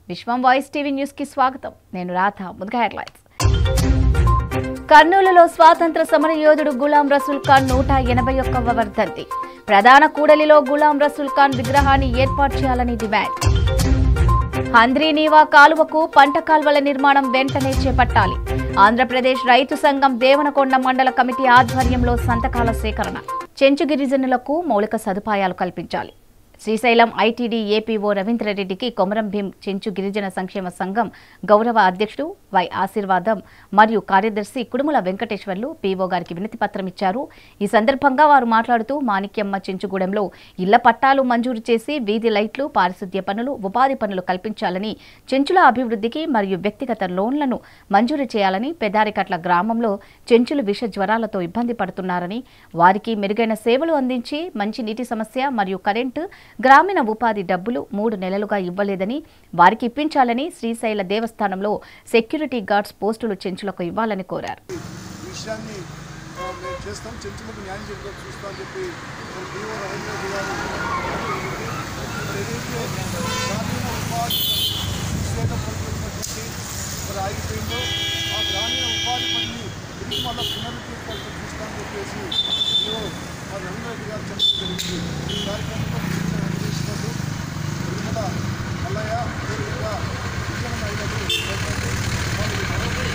విశ్వం voice TV news కి స్వాగతం నేను రాధ ముందుగా హెడ్లైన్స్ కర్నూలులో స్వాతంత్ర సమర యోధుడు గులాం రసూల్ ఖాన్ నూట ఎనభై ఒక్కవ వర్ధంతి ప్రధాన కూడలిలో గులాం రసూల్ ఖాన్ విగ్రహాన్ని ఏర్పాటు చేయాలని డిమాండ్ హంద్రీనీవా కాలువకు పంట కాల్వల నిర్మాణం వెంటనే చేపట్టాలి ఆంధ్రప్రదేశ్ రైతు సంఘం దేవనకొండ మండల కమిటీ ఆధ్వర్యంలో సంతకాల సేకరణ చెంచు గిరిజనులకు మౌలిక సదుపాయాలు కల్పించాలి శ్రీశైలం ఐటీడీ ఏపీఓ రవీంద్రరెడ్డికి కొమరం భీం చెంచు గిరిజన సంక్షేమ సంఘం గౌరవ అధ్యక్షుడు వై ఆశీర్వాదం మరియు కార్యదర్శి కుడుముల వెంకటేశ్వర్లు పీఓ గారికి వినతి పత్రం ఇచ్చారు ఈ సందర్భంగా వారు మాట్లాడుతూ మాణిక్యమ్మ చెంచుగూడెంలో ఇళ్ల పట్టాలు మంజూరు చేసి వీధి లైట్లు పారిశుద్ధ్య పనులు ఉపాధి పనులు కల్పించాలని చెంచుల అభివృద్ధికి మరియు వ్యక్తిగత లోన్లను మంజూరు చేయాలని పెదారికట్ల గ్రామంలో చెంచులు విష జ్వరాలతో ఇబ్బంది పడుతున్నారని వారికి మెరుగైన సేవలు అందించి మంచి నీటి సమస్య మరియు కరెంటు గ్రామీణ ఉపాధి డబ్బులు మూడు నెలలుగా ఇవ్వలేదని వారికి ఇప్పించాలని శ్రీశైల దేవస్థానంలో సెక్యూరిటీ గార్డ్స్ పోస్టులు చెంచులకు ఇవ్వాలని కోరారు ఈ విషయాన్ని ఆ, మేము చేస్తాం చెంచులకు న్యాయం చేయడం చూస్తామని చెప్పి మన డిఓ రవీంద్ర రెడ్డి గారు మరి ఏదైతే గ్రామీణ ఉపాధి విశ్లేషణ పడుతున్నటువంటి మరి ఆగిపోయిందో ఆ గ్రామీణ ఉపాధి పనిని తిరిగి మళ్ళీ పునరుద్ధరించాలని చూస్తామని చెప్పేసి డిఓ మరి రవీంద్ర రెడ్డి గారు చెప్పడం జరిగింది ఈ కార్యక్రమంలో కృష్ణ వెంకటేశ్వర్లు తిరుమల మల్లయ్య అదేవిధంగా విజయ మహిళలు ఉన్నటువంటి వాళ్ళు మరొకరు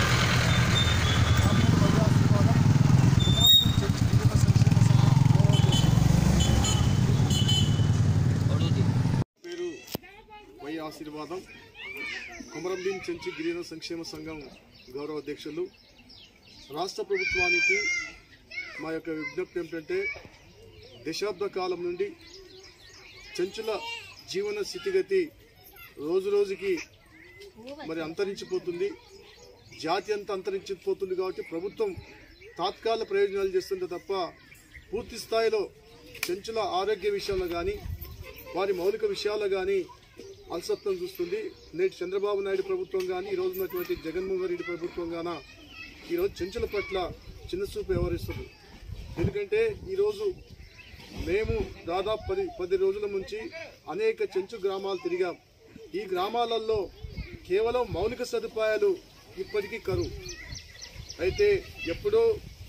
పేరు వై ఆశీర్వాదం కొమరంభీం చెంచి గిరిజన సంక్షేమ సంఘం గౌరవ అధ్యక్షులు రాష్ట్ర ప్రభుత్వానికి మా యొక్క విజ్ఞప్తి ఏమిటంటే దశాబ్ద కాలం నుండి చెంచుల జీవన స్థితిగతి రోజు రోజుకి మరి అంతరించిపోతుంది జాతి అంతా అంతరించిపోతుంది కాబట్టి ప్రభుత్వం తాత్కాల ప్రయోజనాలు చేస్తుంటే తప్ప పూర్తి స్థాయిలో చెంచుల ఆరోగ్య విషయాల్లో కానీ వారి మౌలిక విషయాల్లో కానీ అలసత్వం చూస్తుంది నేటి చంద్రబాబు నాయుడు ప్రభుత్వం కానీ ఈరోజు ఉన్నటువంటి జగన్మోహన్ రెడ్డి ప్రభుత్వం గాన ఈరోజు చెంచుల పట్ల చిన్నచూపు వ్యవహరిస్తుంది ఎందుకంటే ఈరోజు మేము దాదాపు పది పది రోజుల నుంచి అనేక చెంచు గ్రామాలు తిరిగాం ఈ గ్రామాలలో కేవలం మౌలిక సదుపాయాలు ఇప్పటికీ కరువు అయితే ఎప్పుడో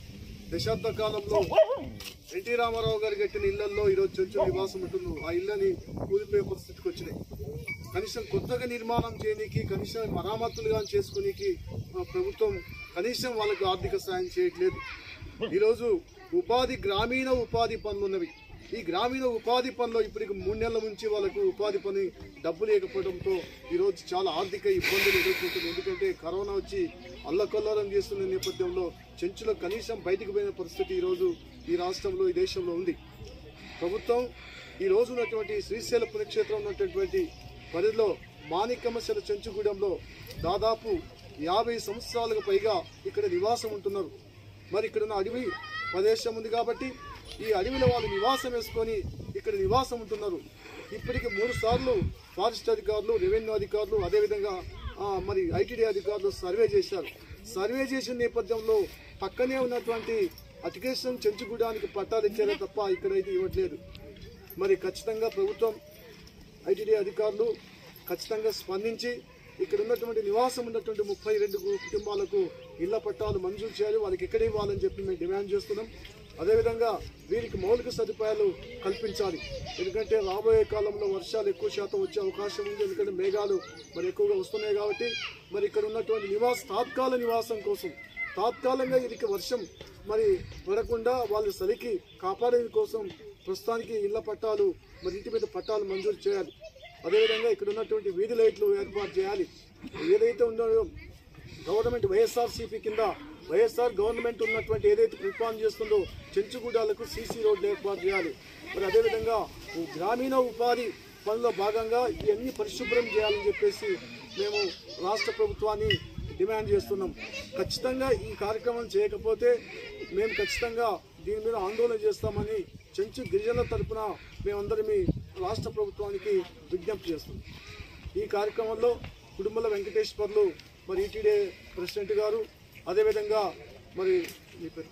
దశాబ్ద కాలంలో ఎన్టీ రామారావు గారు కట్టిన ఇళ్లలో ఈరోజు చెంచు నివాసం ఉంటుందో ఆ ఇళ్ళని కూలిపోయే పరిస్థితికి వచ్చినాయి కనీసం కొత్తగా నిర్మాణం చేయనీకి కనీసం మరామతులు కానీ చేసుకునేకి ఆ, ప్రభుత్వం కనీసం వాళ్ళకు ఆర్థిక సాయం చేయట్లేదు ఈరోజు ఉపాధి గ్రామీణ ఉపాధి పనులు ఉన్నవి ఈ గ్రామీణ ఉపాధి పనిలో ఇప్పటికి మూడు నెలల నుంచి వాళ్ళకు ఉపాధి పని డబ్బు లేకపోవడంతో ఈరోజు చాలా ఆర్థిక ఇబ్బందులు ఎదుర్కొంటుంది ఎందుకంటే కరోనా వచ్చి అల్లకల్లోలం చేస్తున్న నేపథ్యంలో చెంచులో కనీసం బయటికి పోయిన పరిస్థితి ఈరోజు ఈ రాష్ట్రంలో ఈ దేశంలో ఉంది ప్రభుత్వం ఈ రోజు ఉన్నటువంటి శ్రీశైల పుణ్యక్షేత్రం ఉన్నటువంటి పరిధిలో మాణిక్యమశల చెంచుగూడెంలో దాదాపు యాభై సంవత్సరాలకు పైగా ఇక్కడ నివాసం ఉంటున్నారు మరి ఇక్కడ ఉన్న అడవి ప్రదేశం ఉంది కాబట్టి ఈ అడవిలో వాళ్ళు నివాసం వేసుకొని ఇక్కడ నివాసం ఉంటున్నారు ఇప్పటికి మూడు సార్లు ఫారెస్ట్ అధికారులు రెవెన్యూ అధికారులు అదేవిధంగా ఆ, మరి ఐటీడీ అధికారులు సర్వే చేశారు సర్వే చేసిన నేపథ్యంలో పక్కనే ఉన్నటువంటి అటికేషన్ చెంచుగూడానికి పట్టాలు ఇచ్చారే తప్ప ఇక్కడైతే ఇవ్వట్లేదు మరి ఖచ్చితంగా ప్రభుత్వం ఐటీడీ అధికారులు ఖచ్చితంగా స్పందించి ఇక్కడ ఉన్నటువంటి నివాసం ఉన్నటువంటి ముప్పై రెండు కుటుంబాలకు ఇళ్ల పట్టాలు మంజూరు చేయాలి వాళ్ళకి ఎక్కడ ఇవ్వాలని చెప్పి మేము డిమాండ్ చేస్తున్నాం అదేవిధంగా వీరికి మౌలిక సదుపాయాలు కల్పించాలి ఎందుకంటే రాబోయే కాలంలో వర్షాలు ఎక్కువ శాతం వచ్చే అవకాశం ఉంది ఎందుకంటే మేఘాలు మరి ఎక్కువగా వస్తున్నాయి కాబట్టి మరి ఇక్కడ ఉన్నటువంటి నివాస తాత్కాల నివాసం కోసం తాత్కాలికంగా వీరికి వర్షం మరి పడకుండా వాళ్ళు చలికి కాపాడే కోసం ప్రస్తుతానికి ఇళ్ల పట్టాలు మరి ఇంటి మీద పట్టాలు మంజూరు చేయాలి అదేవిధంగా ఇక్కడ ఉన్నటువంటి వీధి లైట్లు ఏర్పాటు చేయాలి ఏదైతే ఉన్నాయో గవర్నమెంట్ వైఎస్ఆర్సీపీ కింద వైఎస్ఆర్ గవర్నమెంట్ ఉన్నటువంటి ఏదైతే ప్రతిపాదన చేస్తుందో చెంచుగూడాలకు సీసీ రోడ్లు ఏర్పాటు చేయాలి మరి అదేవిధంగా ఈ గ్రామీణ ఉపాధి పనిలో భాగంగా ఇవన్నీ పరిశుభ్రం చేయాలని చెప్పేసి మేము రాష్ట్ర ప్రభుత్వాన్ని డిమాండ్ చేస్తున్నాం ఖచ్చితంగా ఈ కార్యక్రమం చేయకపోతే మేము ఖచ్చితంగా దీని మీద ఆందోళన చేస్తామని చెంచు గిరిజనుల తరపున మేమందరం మీ రాష్ట్ర ప్రభుత్వానికి విజ్ఞప్తి చేస్తున్నాం ఈ కార్యక్రమంలో కుటుంబల వెంకటేశ్వర్లు మరి ఈటీడీ ప్రెసిడెంట్ గారు అదేవిధంగా మరి మీ పేరు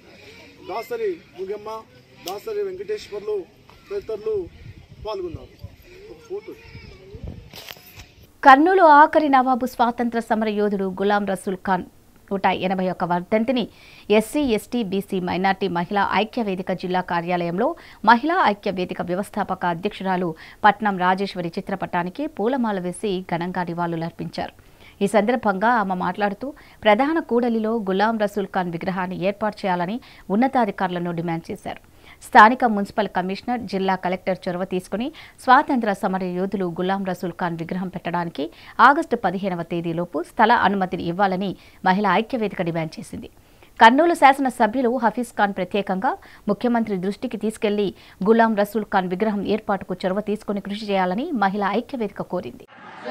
దాసరి ముగమ్మ దాసరి వెంకటేశ్వర్లు తదితరులు పాల్గొన్నారు ఒక ఫోటో కర్నూలు ఆఖరి నవాబు స్వాతంత్ర సమర యోధుడు గులాం రసూల్ ఖాన్ నూట ఎనభై ఒక్క వర్ధంతిని ఎస్సీ ఎస్టీ బీసీ మైనార్టీ మహిళా ఐక్య వేదిక జిల్లా కార్యాలయంలో మహిళా ఐక్య వేదిక వ్యవస్థాపక అధ్యక్షురాలు పట్నం రాజేశ్వరి చిత్రపటానికి పూలమాల వేసి ఘనంగా నివాళులర్పించారు ఈ సందర్భంగా ఆమె మాట్లాడుతూ ప్రధాన కూడలిలో గులాం రసూల్ ఖాన్ విగ్రహాన్ని ఏర్పాటు చేయాలని ఉన్నతాధికారులను డిమాండ్ చేశారు స్థానిక మున్సిపల్ కమిషనర్ జిల్లా కలెక్టర్ చొరవ తీసుకుని స్వాతంత్ర సమర యోధులు గులాం రసూల్ ఖాన్ విగ్రహం పెట్టడానికి ఆగస్టు పదిహేనవ తేదీలోపు స్థల అనుమతిని ఇవ్వాలని మహిళా ఐక్యవేదిక డిమాండ్ చేసింది కర్నూలు శాసనసభ్యులు హఫీజ్ ఖాన్ ప్రత్యేకంగా ముఖ్యమంత్రి దృష్టికి తీసుకెళ్లి గులాం రసూల్ ఖాన్ విగ్రహం ఏర్పాటుకు చొరవ తీసుకుని కృషి చేయాలని మహిళా ఐక్యవేదిక కోరింది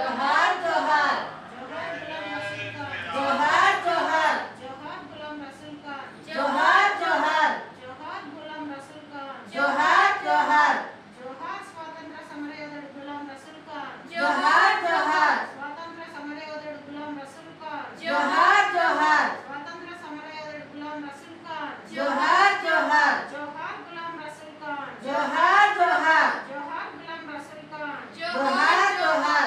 जोहार गुलाम रसूल का जोहार जोहार जोहार गुलाम रसूल का जोहार जोहार जोहार स्वातंत्र्य समरयोधुడు गुलाम रसूल का जोहार जोहार स्वातंत्र्य समरयोधुడు गुलाम रसूल का जोहार जोहार स्वातंत्र्य समरयोधुడు गुलाम रसूल का जोहार जोहार जोहार गुलाम रसूल का जोहार जोहार जोहार गुलाम रसूल का जोहार जोहार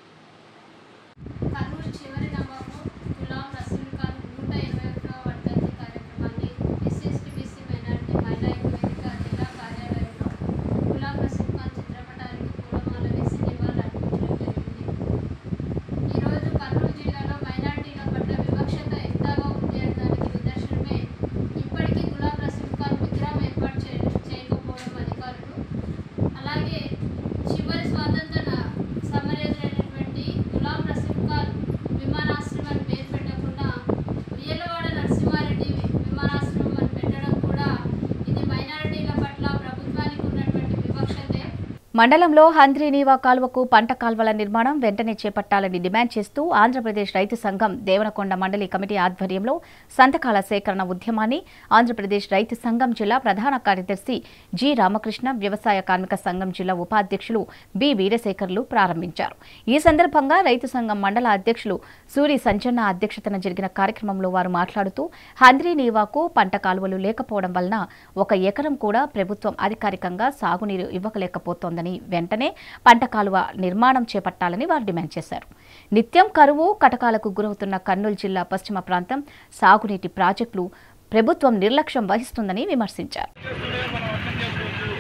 కర్నూలు చివరి నవాబు గులాం రసూల్ ఖాన్ నూట ఇరవై ఒకటవ వర్ధంతి కార్యక్రమాన్ని ఎస్సీఎస్టీ బీసీ మైనారిటీ మహిళా వేదిక జిల్లా కార్యాలయంలో గులాం రసూల్ ఖాన్ చిత్రపటానికి పూలమాల వేసి నివాళులర్పించడం జరిగింది ఈరోజు కర్నూలు జిల్లాలో మైనారిటీల పట్ల వివక్షత ఎంతగా ఉంది అనడానికి నిదర్శనమే ఇప్పటికీ గులాం రసూల్ ఖాన్ విగ్రహం ఏర్పాటు చే చేయకపోవడం అధికారులు అలాగే చివరి స్వాతంత్ర సమరయోధుడైనటువంటి గులాం రసూల్ ఖాన్ విమానాశ్రయం అని పేరు పెట్టకుండా ఉయ్యలవాడ నరసింహారెడ్డి విమానాశ్రయం అని పెట్టడం కూడా ఇది మైనారిటీల పట్ల ప్రభుత్వానికి ఉన్నటువంటి వివక్షతే మండలంలో హంద్రీనీవా కాలువకు పంట కాల్వల నిర్మాణం వెంటనే చేపట్టాలని డిమాండ్ చేస్తూ ఆంధ్రప్రదేశ్ రైతు సంఘం దేవనకొండ మండలి కమిటీ ఆధ్వర్యంలో సంతకాల సేకరణ ఉద్యమాన్ని ఆంధ్రప్రదేశ్ రైతు సంఘం జిల్లా ప్రధాన కార్యదర్శి జి రామకృష్ణ వ్యవసాయ కార్మిక సంఘం జిల్లా ఉపాధ్యక్షులు బి వీరశేఖర్లు ప్రారంభించారు ఈ సందర్భంగా రైతు సంఘం మండల అధ్యక్షులు సూరి సంజన్న అధ్యక్షతన జరిగిన కార్యక్రమంలో వారు మాట్లాడుతూ హంద్రీనీవాకు పంట కాలువలు లేకపోవడం వలన ఒక ఎకరం కూడా ప్రభుత్వం అధికారికంగా సాగునీరు ఇవ్వలేకపోతోందని వెంటనే పంట కాలువ నిర్మాణం చేపట్టాలని వారు డిమాండ్ చేశారు నిత్యం కరువు కటకాలకు గురవుతున్న కర్నూలు జిల్లా పశ్చిమ ప్రాంతం సాగునీటి ప్రాజెక్టులు ప్రభుత్వం నిర్లక్ష్యం వహిస్తుందని విమర్శించారు మనం అర్థం చేసుకోవచ్చు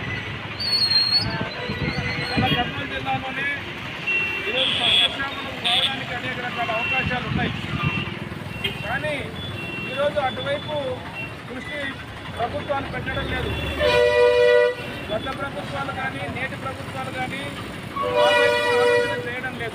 మన కర్నూలు జిల్లాలోనే ఈరోజు సస్యశ్యామలం కావడానికి అనేక రకాల అవకాశాలు ఉన్నాయి కానీ ఈరోజు అటువైపు కృషి ప్రభుత్వాలు పెట్టడం లేదు గత ప్రభుత్వాలు కానీ నేటి ప్రభుత్వాలు కానీ ఆ వైపు ఆలోచన చేయడం లేదు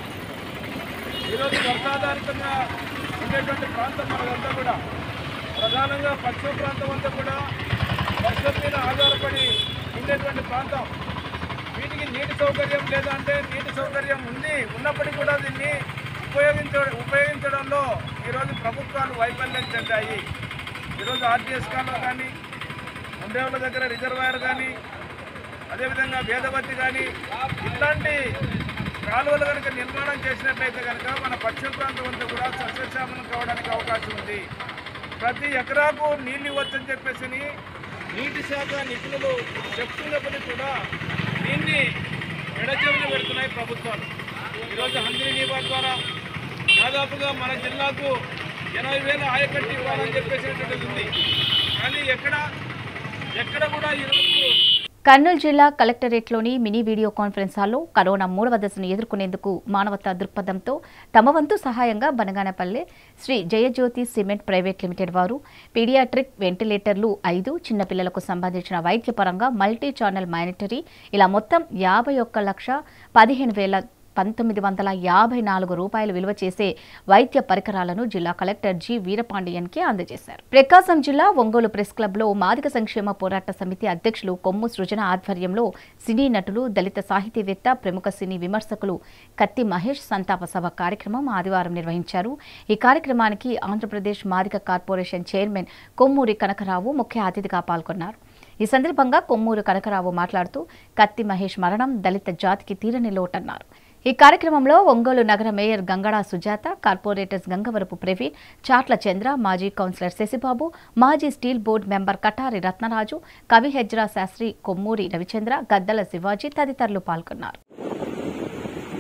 ఈరోజు వర్షాధారితంగా ఉండేటువంటి ప్రాంతం మనదంతా కూడా ప్రధానంగా పశ్చిమ ప్రాంతం అంతా కూడా వర్షం మీద ఆధారపడి ఉండేటువంటి ప్రాంతం వీటికి నీటి సౌకర్యం లేదంటే నీటి సౌకర్యం ఉంది ఉన్నప్పటికీ కూడా దీన్ని ఉపయోగించ ఉపయోగించడంలో ఈరోజు ప్రభుత్వాలు వైఫల్యం చెందాయి ఈరోజు ఆర్టీఎస్ కాలువ కానీ ఉండేవాళ్ళ దగ్గర రిజర్వాయర్ కానీ అదేవిధంగా వేదవతి కానీ ఇట్లాంటి కాలువలు కనుక నిర్మాణం చేసినట్లయితే కనుక మన పశ్చిమ ప్రాంతం అంతా కూడా సస్యశ్యామలం కావడానికి అవకాశం ఉంది ప్రతి ఎకరాకు నీళ్ళు ఇవ్వచ్చని చెప్పేసి నీటి శాఖ నిపుణులు చెప్తున్నప్పటికీ కూడా దీన్ని ఎడచెవిన పెడుతున్నాయి ప్రభుత్వాలు ఈరోజు హంద్రీ నీవా ద్వారా దాదాపుగా మన జిల్లాకు ఎనభై వేల ఆయకట్టు ఇవ్వాలని చెప్పేసినటువంటిది ఉంది కానీ ఎక్కడ ఎక్కడ కూడా ఈరోజు కర్నూలు జిల్లా కలెక్టరేట్లోని మినీ వీడియో కాన్ఫరెన్స్ హాల్లో కరోనా మూడవ దశను ఎదుర్కొనేందుకు మానవతా దృక్పథంతో తమ వంతు సహాయంగా Banaganapalle Shri Jayajyothi cement private limited వారు పీడియాట్రిక్ వెంటిలేటర్లు ఐదు చిన్నపిల్లలకు సంబంధించిన వైద్యపరంగా మల్టీ ఛానల్ మానిటరీ ఇలా మొత్తం యాభై ఒక్క లక్ష పదిహేను వేల పంతొమ్మిది వందల యాభై నాలుగు రూపాయలు విలువ చేసే వైద్య పరికరాలను జిల్లా కలెక్టర్ జి వీరపాండియన్కి అందజేశారు ప్రకాశం జిల్లా ఒంగోలు ప్రెస్ క్లబ్లో మాదిక సంక్షేమ పోరాట సమితి అధ్యక్షులు కొమ్ము సృజన ఆధ్వర్యంలో సినీ నటులు దళిత సాహితీవేత్త ప్రముఖ సినీ విమర్శకులు కత్తి మహేష్ సంతాప సభ కార్యక్రమం ఆదివారం నిర్వహించారు ఈ కార్యక్రమానికి ఆంధ్రప్రదేశ్ మాదిక కార్పొరేషన్ చైర్మన్ కొమ్మూరి కనకరావు ముఖ్య అతిథిగా పాల్గొన్నారు ఈ సందర్భంగా కొమ్మూరు కనకరావు మాట్లాడుతూ కత్తి మహేష్ మరణం దళిత జాతికి తీరని లోటన్నారు ఈ కార్యక్రమంలో ఒంగోలు నగర మేయర్ గంగడా సుజాత కార్పొరేటర్స్ గంగవరపు ప్రవీణ్ చాట్ల చంద్ర మాజీ కౌన్సిలర్ శశిబాబు మాజీ steel board member Katari Ratnaraju Kavi Hejra Sastri Kommuri Ravichandra Gaddala Sivaji తదితరులు పాల్గొన్నారు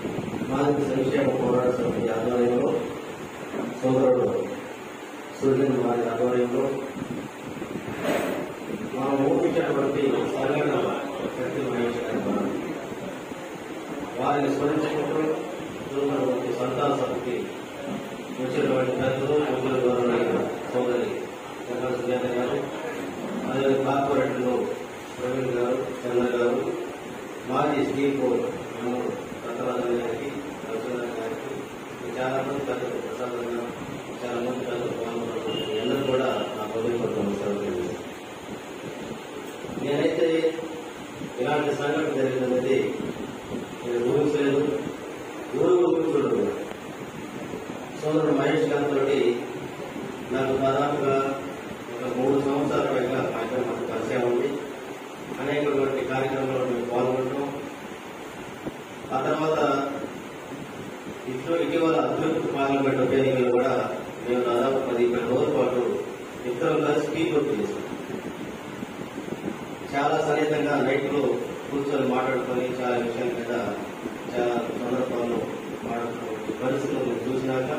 మానవ సంక్షేమ పోరాట సమితి ఆధ్వర్యంలో సోదరుడు సూర్యన్ వారి ఆధ్వర్యంలో మనం ఊహించినటువంటి సంఘటన శక్తి వహించడం వారిని స్మరించుకుంటూ చూసినటువంటి సంతాన సమితి వచ్చినటువంటి పెద్దలు ముగ్గురు గౌరవనీయ సోదరి చంద్ర సుజాత గారు అదే కార్పొరేటర్లు ప్రవీణ్ గారు చంద్ర గారు మాజీ స్టీపో రతరాజన్ గారికి రఘునాథ్ గారికి చాలా మంది పెద్దలు ప్రసాద్ గారు చాలా మంది పెద్దలు పాల్గొన్నారు అందరూ కూడా నా హృదయపూర్వక నమస్కారం నేనైతే ఇలాంటి సంఘటన జరిగినది నేను ఊహించలేదు ఊరు ఊహించలేదు సోదరుడు మహేష్ గారితో నాకు దాదాపుగా ఒక మూడు సంవత్సరాల పైగా మా ఇద్దరు మాకు పరిచయం ఉంది అనేకటువంటి కార్యక్రమాల్లో మేము పాల్గొంటాం ఆ తర్వాత ఇట్లో ఇటీవల అభివృద్ధి పార్లమెంట్ ఉప ఎన్నికలు కూడా మేము దాదాపు పది పది రోజుల పాటు ఇద్దరం కలిసి స్పీక్ అవుట్ చేసాం చాలా సన్నిహితంగా నైట్లో కూర్చొని మాట్లాడుకొని చాలా విషయాల మీద చాలా సందర్భాల్లో మాట్లాడుతున్న పరిస్థితులను చూసినాక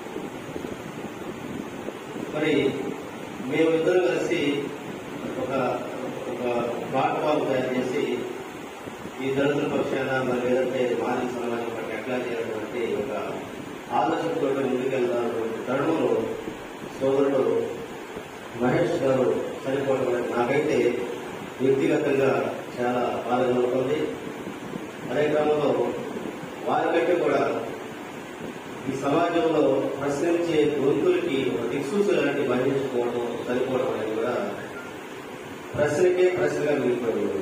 మరి మేము ఇద్దరు కలిసి ఒక ఒక ప్లాట్ఫామ్ తయారు చేసి ఈ దళితుల పక్షాన మరి లేదంటే మానవ సమాజం పట్ల ఎట్లా చేయాలంటే ఒక ఆలోచనతో ముందుకెళ్తానటువంటి తరుణంలో సోదరుడు మహేష్ గారు చనిపోవడం అనేది నాకైతే వ్యక్తిగతంగా చాలా బాధగా ఉంటుంది అదే క్రమంలో వారికంటే కూడా ఈ సమాజంలో ప్రశ్నించే గొంతులకి ఒక దిక్సూచి లాంటి బంధించుకోవడం సరిపోవడం అనేది కూడా ప్రశ్నకే ప్రశ్నగా మిగిలిపోయింది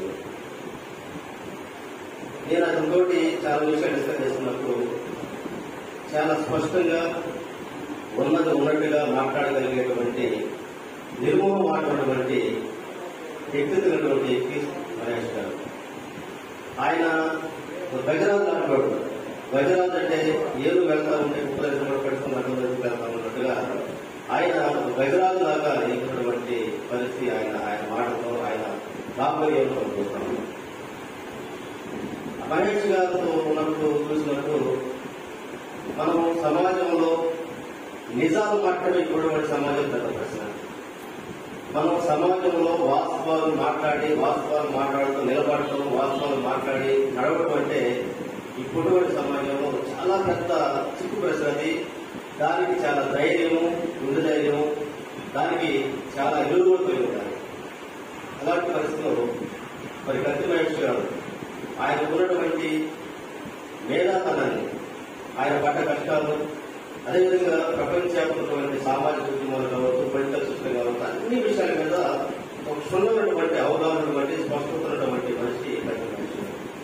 నేను అతనితోటి చాలా విషయాలు డిస్కస్ చేస్తున్నప్పుడు చాలా స్పష్టంగా ఉన్నది ఉన్నట్టుగా మాట్లాడగలిగేటువంటి నిర్మూలం మాట్లాడేటువంటి వ్యక్తిత్వటువంటి వ్యక్తి మహేష్ గారు ఆయన గజరాజు అంటాడు గజరాజు అంటే ఏరు వెళ్తా ఉంటే కుక్కలు కూడా పెట్టుకుని అటు వైపు వెళ్తా ఉన్నట్టుగా ఆయన గజరాజు లాగా ఎగినటువంటి పరిస్థితి ఆయన ఆయన మాటతో ఆయన బాహ్యంలో చూస్తాం మహేష్ గారితో ఉన్నప్పుడు చూసినప్పుడు మనం సమాజంలో నిజాలు మాట్లాడే ఇప్పుడున్న సమాజం పెద్ద ప్రశ్న మనం సమాజంలో వాస్తవాలు మాట్లాడి వాస్తవాలు మాట్లాడుతూ నిలబడటం వాస్తవాలు మాట్లాడి నడవడం అంటే ఇప్పుడున్న సమాజంలో చాలా పెద్ద చిక్కు ప్రశ్న అది దానికి చాలా ధైర్యము గుండె ధైర్యము దానికి చాలా ఎదురుగోడుతూ ఉంటాయి అలాంటి పరిస్థితుల్లో మరి కత్తి మహేష్ గారు ఆయన ఉన్నటువంటి మేధాతనాన్ని ఆయన పడ్డ కష్టాలు అదేవిధంగా ప్రపంచవ్యాప్తమైనటువంటి సామాజిక ఉద్యమాలు కావచ్చు పొలిటికల్ సిస్టమ్ కావచ్చు అన్ని విషయాల మీద ఒక క్షుణ్ణమైనటువంటి అవగాహన బట్టి స్పష్టత ఉన్నటువంటి మనిషి కత్తి మనిషి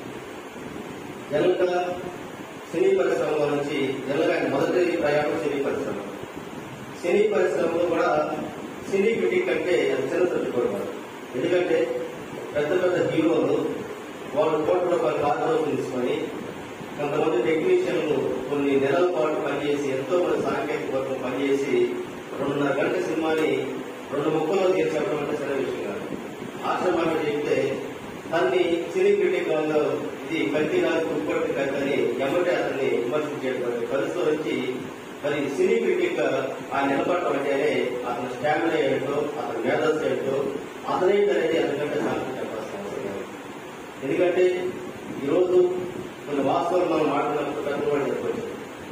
జనరల్గా సినీ పరిశ్రమ నుంచి జనరల్గా ఆయన మొదటి ప్రయాణం సినీ పరిశ్రమ సినీ పరిశ్రమలో కూడా సినీ క్రిటిక్ అంటే అది చిన్న తట్టుకోవడం ఎందుకంటే పెద్ద పెద్ద హీరోలు వాళ్ళు కోట్ల రూపాయల పాత్రలు తీసుకొని కొంతమంది టెక్నీషియన్లు కొన్ని నెలల పాటు పనిచేసి ఎంతో మంది సాంకేతిక వర్గం పనిచేసి రెండున్నర గంటల సినిమాని రెండు ముక్కలో తీర్చడం అంటే సరైన విషయం కాదు ఆశ్రమాన్ని చెప్తే దాన్ని సినీ క్రిటిక్ వాళ్ళు ఇది కత్తి నాకు కుప్పటి కత్తని ఎమ్మటే అతన్ని విమర్శించేటువంటి పరిస్థితి వచ్చి మరి సినీ క్రిటిక్ గా ఆ నిలబడటం అంటేనే అతని స్టామినా ఏంటో అతని మేధస్సు ఏంటో అతనేంటనేది అందుకంటే నాకు చెప్పాల్సిన అవసరం లేదు. ఎందుకంటే ఈరోజు కొన్ని వాస్తవాలు మనం మాట్లాడినప్పుడు పెద్దవాళ్ళు చెప్పవచ్చు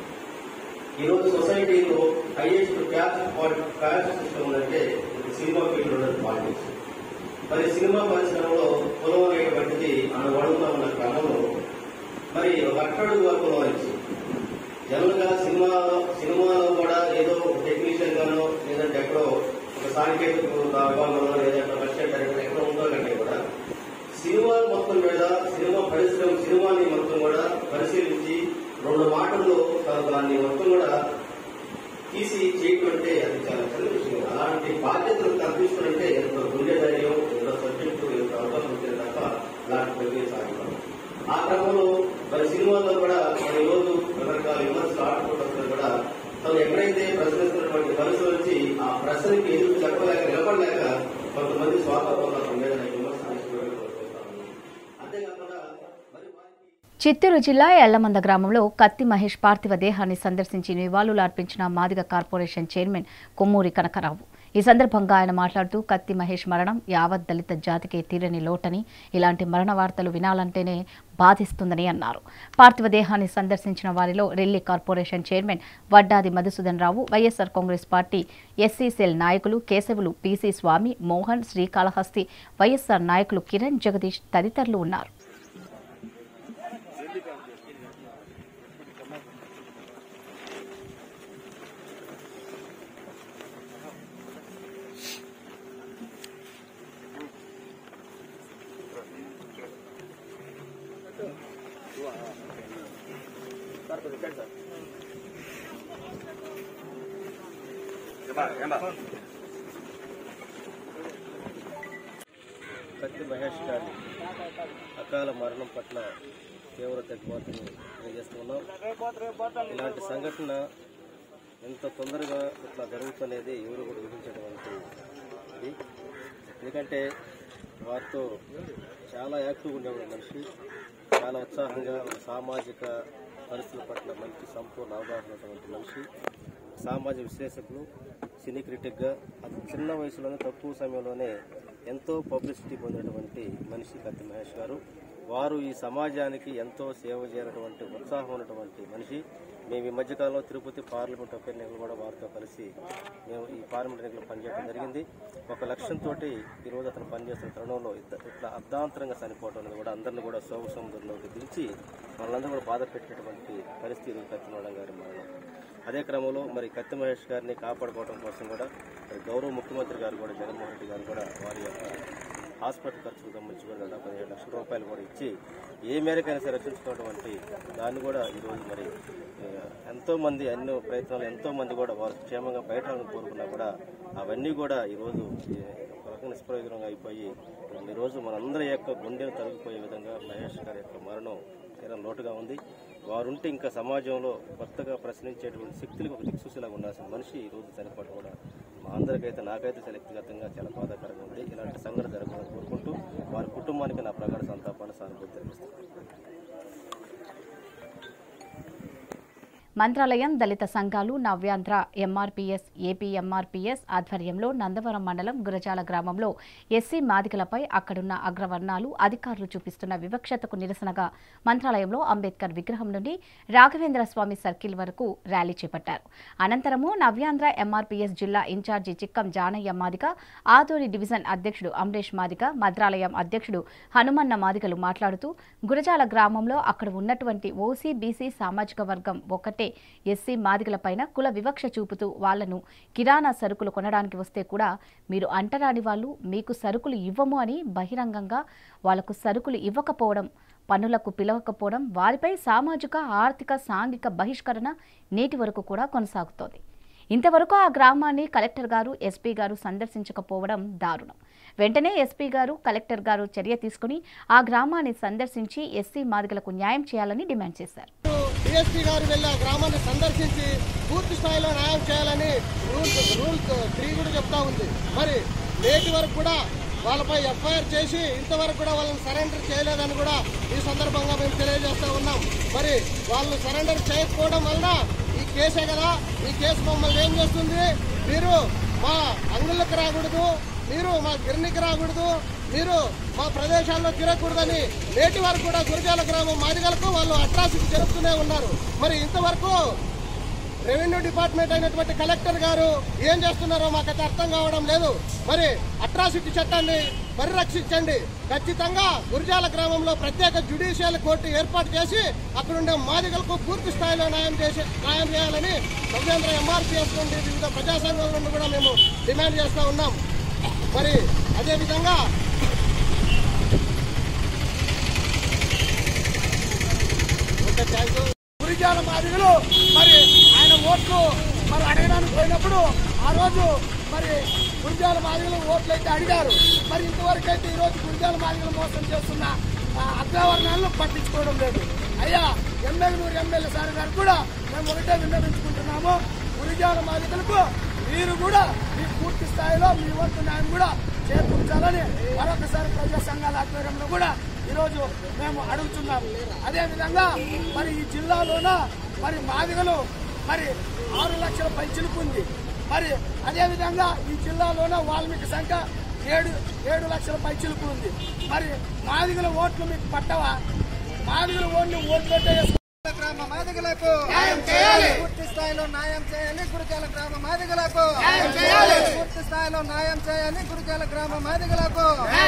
ఈరోజు సొసైటీలో హైయెస్ట్ క్యాస్ట్ క్యాస్ట్ సిస్టమ్ ఉందంటే ఇది సినిమా ఫీల్డ్ ఉన్నది పాలిటిక్స్ మరి సినిమా పరిశ్రమలో కులం అనేటువంటిది మన వడుగుతా ఉన్న క్రమంలో మరి ఒక అట్టడుగు వర్గంలో నుంచి జనరల్గా సినిమా సినిమాలో కూడా ఏదో టెక్నీషియన్ గానో లేదంటే ఎక్కడో ఒక సాంకేతిక విభాగంలో లేదంటే బడ్జెట్ డైరెక్టర్ ఎక్కడో ఉందో కంటే కూడా సినిమా మొత్తం మీద సినిమా పరిశ్రమ సినిమాని మొత్తం కూడా పరిశీలించి రెండు మాటల్లో తను దాన్ని మొత్తం కూడా తీసి చేయటం అంటే అది చాలా చిన్న విషయం అలాంటి బాధ్యతలు కల్పిస్తుంటే ఎంత గుండె ధైర్యం ఎంత సబ్జెక్టు ఎంత అవకాశం ఉంటే తప్ప అలాంటి ప్రక్రియ సాగిపోవడం ఆ క్రమంలో మరి సినిమాల్లో కూడా మరి ఈ రోజు రకరకాల విమర్శలు ఆడుకుంటున్నప్పుడు కూడా తను ఎక్కడైతే ప్రశ్నిస్తున్నటువంటి పరిస్థితులు వచ్చి ఆ ప్రశ్నకి ఎదురు చెప్పలేక నిలబడలేక కొంతమంది స్వార్థపరుల మీద విమర్శలు చేసుకోవడం అంతేకాకుండా మరి వారికి చిత్తూరు జిల్లా ఎళ్లమంద గ్రామంలో కత్తి మహేష్ పార్థివ దేహాన్ని సందర్శించి నివాళులు అర్పించిన మాదిగ కార్పొరేషన్ చైర్మన్ కొమ్మూరి కనకరావు ఈ సందర్భంగా ఆయన మాట్లాడుతూ కత్తి మహేష్ మరణం యావత్ దళిత జాతికే తీరని లోటని ఇలాంటి మరణ వార్తలు వినాలంటేనే బాధిస్తుందని అన్నారు పార్థివ దేహాన్ని సందర్శించిన వారిలో Relli corporation chairman Vaddadi Madhusudan Rao YSR congress party SC cell నాయకులు కేశవులు పీసీ స్వామి మోహన్ శ్రీకాళహస్తి వైఎస్ఆర్ నాయకులు కిరణ్ జగదీష్ తదితరులు ఉన్నారు కత్తి మహేష్ గారి అకాల మరణం పట్ల తీవ్ర తగ్గుబాటుని తెలియజేస్తున్నాం ఇలాంటి సంఘటన ఎంత తొందరగా ఇట్లా జరుగుతున్నది ఎవరు కూడా ఊహించేటువంటి ఇది ఎందుకంటే వారితో చాలా యాక్టివ్గా ఉండేవాడు మనిషి చాలా ఉత్సాహంగా ఒక సామాజిక పరిస్థితుల పట్ల మంచి సంపూర్ణ అవగాహన ఉన్నటువంటి మనిషి సామాజిక విశ్లేషకులు సినీ క్రిటిక్గా అతి చిన్న వయసులోనే తక్కువ సమయంలోనే ఎంతో పబ్లిసిటీ పొందినటువంటి మనిషి కత్తి మహేష్ గారు వారు ఈ సమాజానికి ఎంతో సేవ చేయాలటువంటి ఉత్సాహం ఉన్నటువంటి మనిషి మేము ఈ మధ్యకాలంలో తిరుపతి పార్లమెంట్ ఉప ఎన్నికలు కూడా వారితో కలిసి మేము ఈ పార్లమెంట్ ఎన్నికలు పనిచేయడం జరిగింది ఒక లక్ష్యంతో ఈరోజు అతను పనిచేస్తున్న తరుణంలో ఇద్ద- ఇట్లా అర్ధాంతరంగా చనిపోవడం అనేది కూడా అందరిని కూడా శోభ సముద్రంలోకి దించి వాళ్ళందరూ కూడా బాధ పెట్టేటువంటి పరిస్థితి ఈరోజు కత్తిమేడం గారి మరణం అదే క్రమంలో మరి కత్తి మహేష్ గారిని కాపాడుకోవడం కోసం కూడా మరి గౌరవ ముఖ్యమంత్రి గారు కూడా జగన్మోహన్ రెడ్డి గారు కూడా వారి యొక్క హాస్పిటల్ ఖర్చుకు సంబంధించి కూడా దాదాపు పదిహేడు లక్షల రూపాయలు కూడా ఇచ్చి ఏ మేరకైనా సరే రక్షించుకోవటువంటి దాన్ని కూడా ఈరోజు మరి ఆ, ఎంతో మంది ఎన్నో ప్రయత్నాలు ఎంతో మంది కూడా వారు క్షేమంగా బయట కోరుకున్నా కూడా అవన్నీ కూడా ఈరోజు ఈ ఒక రకంగా నిష్ప్రయోజనంగా అయిపోయి ఈరోజు మనందరి యొక్క గుండెను తొలగిపోయే విధంగా మహేష్ గారి యొక్క మరణం తీరా లోటుగా ఉంది వారుంటే ఇంకా సమాజంలో కొత్తగా ప్రశ్నించేటువంటి శక్తులకు ఒక దిక్సూచిలాగా ఉండాల్సిన మనిషి ఈ రోజు చనిపోవడం కూడా మా అందరికైతే నాకైతే చాలా వ్యక్తిగతంగా చాలా బాధాకరంగా ఉంది ఇలాంటి సంఘటన జరగాలని కోరుకుంటూ వారి కుటుంబానికి నా ప్రగాఢ సంతాపాన్ని సానుభూతి తెలిపిస్తాను మంత్రాలయం దళిత సంఘాలు నవ్యాంధ్ర ఎంఆర్పీఎస్ ఏపీ ఎంఆర్పీఎస్ ఆధ్వర్యంలో నందవరం మండలం గురజాల గ్రామంలో ఎస్సీ మాదికలపై అక్కడున్న అగ్రవర్ణాలు అధికారులు చూపిస్తున్న వివక్షతకు నిరసనగా మంత్రాలయంలో అంబేద్కర్ విగ్రహం నుండి రాఘవేంద్ర స్వామి సర్కిల్ వరకు ర్యాలీ చేపట్టారు అనంతరము నవ్యాంధ్ర ఎంఆర్పీఎస్ జిల్లా ఇన్ఛార్జి చిక్కం జానయ్య మాదిగ ఆదోని డివిజన్ అధ్యక్షుడు అమరేష్ మాదిగ మంత్రాలయం అధ్యక్షుడు హనుమన్న మాదిగలు మాట్లాడుతూ గురజాల గ్రామంలో అక్కడ ఉన్నటువంటి ఓసీ బీసీ సామాజిక వర్గం ఒక్కటే ఎస్సీ మాదిగలపైన కుల వివక్ష చూపుతూ వాళ్లను కిరాణా సరుకులు కొనడానికి వస్తే కూడా మీరు అంటరాని వాళ్ళు మీకు సరుకులు ఇవ్వము అని బహిరంగంగా వాళ్లకు సరుకులు ఇవ్వకపోవడం పనులకు పిలవకపోవడం వారిపై సామాజిక ఆర్థిక సాంఘిక బహిష్కరణ నేటి వరకు కూడా కొనసాగుతోంది ఇంతవరకు ఆ గ్రామాన్ని కలెక్టర్ గారు ఎస్పీ గారు సందర్శించకపోవడం దారుణం వెంటనే ఎస్పీ గారు కలెక్టర్ గారు చర్య తీసుకుని ఆ గ్రామాన్ని సందర్శించి ఎస్సీ మాదిగలకు న్యాయం చేయాలని డిమాండ్ చేశారు డిఎస్పీ గారు వెళ్ళి ఆ గ్రామాన్ని సందర్శించి పూర్తి స్థాయిలో న్యాయం చేయాలని రూల్ రూల్ త్రీ కూడా చెప్తా ఉంది మరి నేటి వరకు కూడా వాళ్ళపై ఎఫ్ఐఆర్ చేసి ఇంతవరకు కూడా వాళ్ళని సరెండర్ చేయలేదని కూడా ఈ సందర్భంగా మేము తెలియజేస్తా ఉన్నాం మరి వాళ్ళు సరెండర్ చేయకపోవడం వలన ఈ కేసే కదా ఈ కేసు మమ్మల్ని ఏం చేస్తుంది మీరు మా అంగుళ్ళకి రాకూడదు మీరు మా గిరినికి రాకూడదు మీరు మా ప్రదేశాల్లో తిరగకూడదని నేటి వరకు కూడా గురజాల గ్రామం మాదిగలకు వాళ్ళు అట్రాసిటీ జరుపుతూనే ఉన్నారు మరి ఇంతవరకు రెవెన్యూ డిపార్ట్మెంట్ అయినటువంటి కలెక్టర్ గారు ఏం చేస్తున్నారో మాకైతే అర్థం కావడం లేదు మరి అట్రాసిటీ చట్టాన్ని పరిరక్షించండి ఖచ్చితంగా గురిజాల గ్రామంలో ప్రత్యేక జ్యుడిషియల్ కోర్టు ఏర్పాటు చేసి అక్కడుండే మాదిగలకు పూర్తి స్థాయిలో న్యాయం చేసి న్యాయం చేయాలని నవ్యాంధ్ర ఎంఆర్పీఎస్ నుండి వివిధ ప్రజా సంఘాల నుండి కూడా మేము డిమాండ్ చేస్తూ ఉన్నాం మరి అదేవిధంగా ఓకే థ్యాంక్ యూ గురిజాల మాదిగలు మరి ఆయన ఓట్లు మరి అడగడానికి పోయినప్పుడు ఆ రోజు మరి గురిజాల మాదిగలు ఓట్లు అయితే అడిగారు మరి ఇంతవరకు అయితే ఈ రోజు గురిజాల మాదిగలు మోసం చేస్తున్న ఆ, అగ్రవర్ణాలను పట్టించుకోవడం లేదు అయ్యా ఎమ్మెల్యేనూరు ఎమ్మెల్యే సార్ గారు కూడా మేము ఒకటే విన్నవించుకుంటున్నాము గురిజాల మాదిగలకు మీరు కూడా మీ పూర్తి స్థాయిలో మీ వంతు న్యాయం కూడా చేకూర్చాలని మరొకసారి ప్రజా సంఘాల ఆధ్వర్యంలో కూడా ఈరోజు మేము అడుగుతున్నాము అదేవిధంగా మరి ఈ జిల్లాలోన మరి మాదిగలు మరి ఆరు లక్షల పైచిలుకు ఉంది మరి అదేవిధంగా ఈ జిల్లాలోన వాల్మీకి సంఖ్య ఏడు ఏడు లక్షల పైచిలుకు ఉంది మరి మాదిగల ఓట్లు మీకు పట్టవా మాదిగల ఓట్లు ఓట్లు గ్రామ మాదిగలకు పూర్తి స్థాయిలో న్యాయం చేయాలి గురిజాల గ్రామ మాదిగలకు పూర్తి స్థాయిలో న్యాయం చేయాలి గురిజాల గ్రామ మాదిగలకు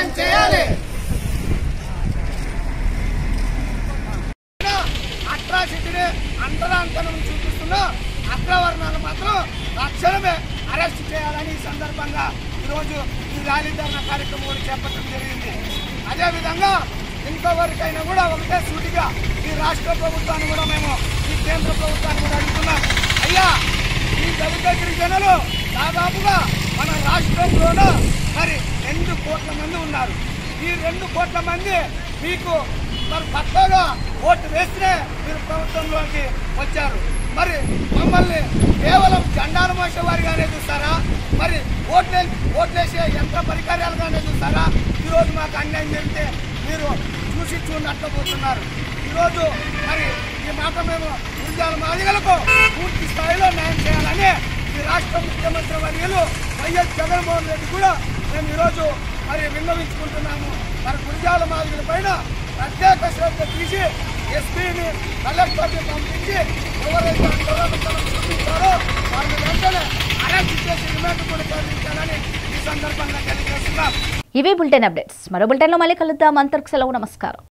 అట్రాసిటీని అంతరాంతరం చూపిస్తున్న అగ్రవర్ణాలు మాత్రం తక్షణమే అరెస్ట్ చేయాలని ఈ సందర్భంగా ఈరోజు ఈ ర్యాలీ ధర్నా కార్యక్రమం కూడా చేపట్టడం జరిగింది అదేవిధంగా ఇంకొకరికైనా కూడా ఒకటే సూటిగా ఈ రాష్ట్ర ప్రభుత్వాన్ని కూడా మేము ఈ కేంద్ర ప్రభుత్వాన్ని కూడా అడుగుతున్నాం అయ్యా ఈ దళిత గిరిజనులు దాదాపుగా మన రాష్ట్రంలోన మరి రెండు కోట్ల మంది ఉన్నారు ఈ రెండు కోట్ల మంది మీకు మరి పక్కగా ఓటు వేస్తే మీరు ప్రభుత్వంలోకి వచ్చారు మరి మమ్మల్ని కేవలం జెండాల మోసే వారిగానే చూస్తారా మరి ఓట్లే ఓట్లేసే యంత్ర పరికరాలుగానే చూస్తారా ఈరోజు మాకు అన్యాయం జరిగితే మీరు చూసి చూడనట్లు పోతున్నారు ఈరోజు మరి ఈ మాట మేము గురిజాల మాదిగలకు పూర్తి స్థాయిలో న్యాయం చేయాలని ఈ రాష్ట్ర ముఖ్యమంత్రి వర్యులు వైఎస్ జగన్మోహన్ రెడ్డి కూడా మేము ఈరోజు మరి విన్నవించుకుంటున్నాము మరి గురిజాల మాదిగల పైన ప్రత్యేక శ్రద్ధ తీసి ఎస్పీని కలెక్టర్ని పంపించి ఎవరైతే అంతరాలు చూపించారో వాళ్ళని వెంటనే అరెస్ట్ చేసి రిమాండ్ కూడా తరలించాలని ఈ సందర్భంగా తెలియజేస్తున్నాం ఇవి బులెటిన్ అప్డేట్స్ మరో బులెటిన్లో మళ్ళీ కలుద్దాం అంతర్కు సెలవు నమస్కారం